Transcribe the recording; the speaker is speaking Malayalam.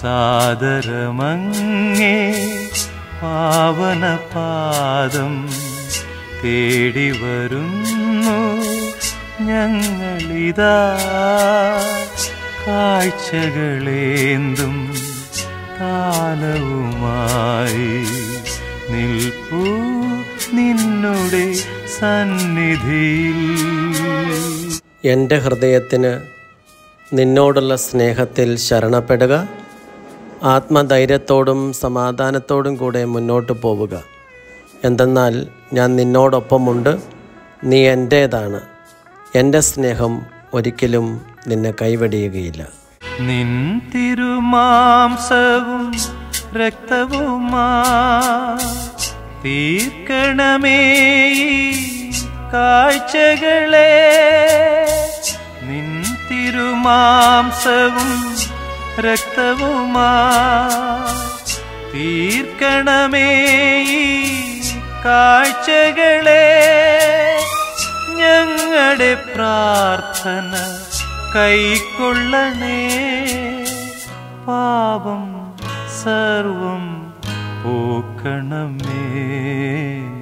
സാദരമങ്ങേ പാവന പാദം തേടി വരുന്നു ഞങ്ങളിതാ കാഴ്ചകളേന്തും കാലവുമായി നിൽപ്പൂ നിന്നുടെ സന്നിധിയിൽ എൻ്റെ ഹൃദയത്തിന് നിന്നോടുള്ള സ്നേഹത്തിൽ ശരണപ്പെടുക ആത്മധൈര്യത്തോടും സമാധാനത്തോടും കൂടെ മുന്നോട്ട് പോവുക എന്തെന്നാൽ ഞാൻ നിന്നോടൊപ്പമുണ്ട് നീ എൻ്റേതാണ് എൻ്റെ സ്നേഹം ഒരിക്കലും നിന്നെ കൈവെടിയുകയില്ല നിൻ തിരുമാംസവും രക്തവുമാ തീർക്കണമേ ഈ കാഴ്ചകളെ നിൻ തിരുമാംസവും രക്തവുമാ തീർക്കണമേ ഈ കാഴ്ചകളെ ഞങ്ങളുടെ പ്രാർത്ഥന കൈക്കൊള്ളണേ പാപം സർവം പോക്കണമേ